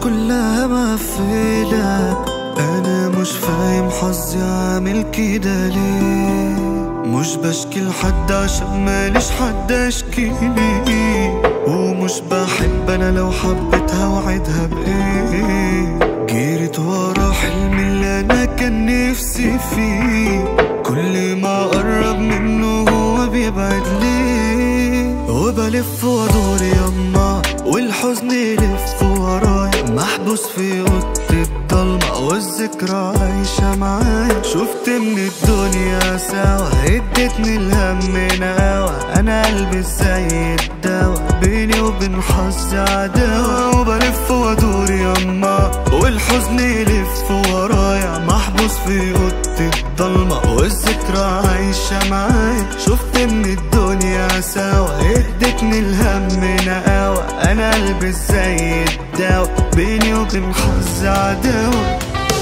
كلها مقفلة أنا مش فاهم حظي عامل كده ليه مش بشكي لحد عشان ماليش حد اشكي ليه ومش بحب انا لو حبيتها وعدها بايه جريت ورا حلمي اللي انا كان نفسي فيه كل ما اقرب منه هو بيبعد ليه وبلف وادور يما والحزن يلف ورايا محبوس في اوضه الضلمه والذكرى عايشه معايا شفت من الدنيا سوا ادتني الهم نوا انا قلبي زي الدوا بيني وبين حظي عداوة وبلف وادور يما والحزن يلف ورايا محبوس في اوضه الضلمه والذكرى عايشه معايا شفت من الدنيا سوا ادتني الهم نقاوة انا قلبي زي الدوا بيني وبين حظي عداوة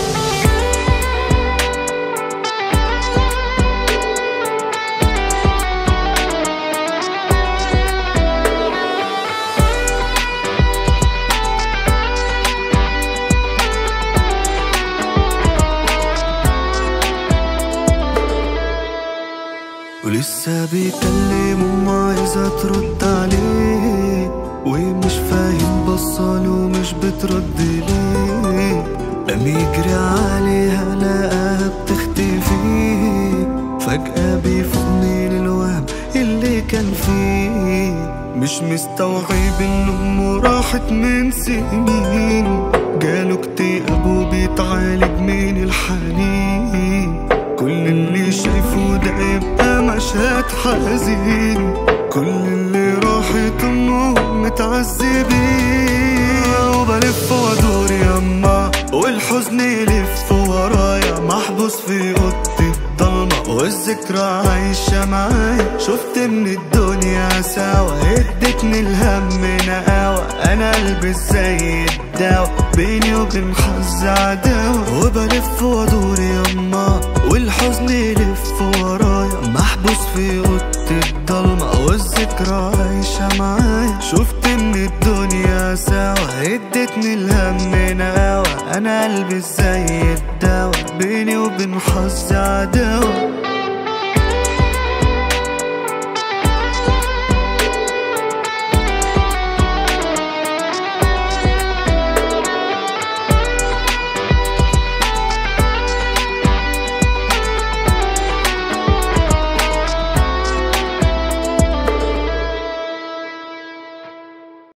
ولسه بيكلم وما عايزة ترد عليه ومش فاهم بصاله ومش بترد ليه قام يجري عليها لقاها بتختفي فجأة بيفوقني للوهم اللي كان فيه مش مستوعب ان امه راحت من سنين جاله اكتئاب وبيتعالج من الحنين كل اللي شايفه ده يبقى مشهد حزين كل اللي راحت امه متعذبين وبلف وادور يما والحزن يلف ورايا محبوس في اوضتي الضلمة والذكرى عايشة معايا شفت من الدنيا سوا ادتني الهم نقاوة انا قلبي زي الدوا بيني وبين حظي عداوة وبلف وادور يما والحزن يلف ورايا محبوس في اوضتي الضلمة والذكرى عايشة معايا شفت من الدنيا سوا ادتني الهم نقاوة انا قلبي زي الدوا بيني وبين حظي عداوة